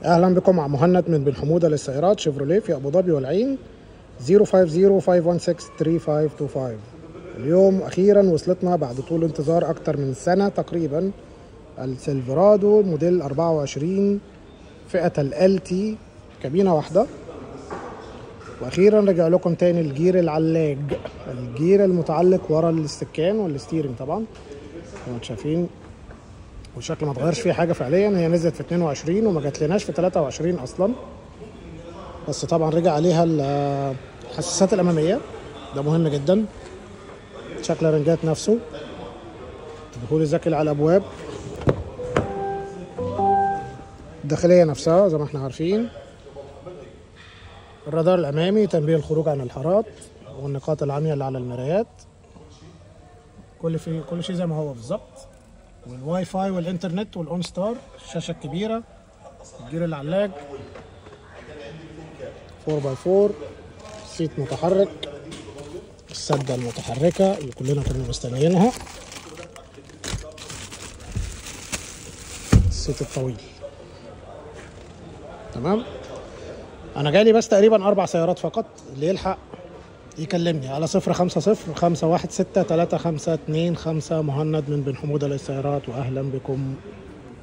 اهلا بكم مع مهند من بن حموده للسيارات شيفروليه في ابو ظبي والعين 050-516-3525 اليوم اخيرا وصلتنا بعد طول انتظار اكتر من سنه تقريبا السيلفرادو موديل 24 فئه ال تي كابينه واحده واخيرا رجع لكم تاني الجير العلاج الجير المتعلق ورا السكان والستيرنج طبعا زي ما انتم شايفين والشكل ما اتغيرش فيه حاجه فعليا هي نزلت في 22 وما جاتلناش في 23 اصلا بس طبعا رجع عليها الحساسات الاماميه ده مهم جدا شكل رنجات نفسه الدخول الذكي على الابواب الداخليه نفسها زي ما احنا عارفين الرادار الامامي تنبيه الخروج عن الحارات والنقاط العاميه اللي على المرايات كل في كل شيء زي ما هو بالظبط والواي فاي والانترنت والاون ستار الشاشه الكبيره الجير العلاج 4 باي 4 سيت متحرك السدة المتحركة اللي كلنا كنا مستنيينها السيت الطويل تمام انا جاي لي بس تقريبا اربع سيارات فقط اللي يلحق يكلمني على صفر خمسة صفر خمسة واحد ستة تلاتة خمسة اتنين خمسة مهند من بن حمودة للسيارات وأهلا بكم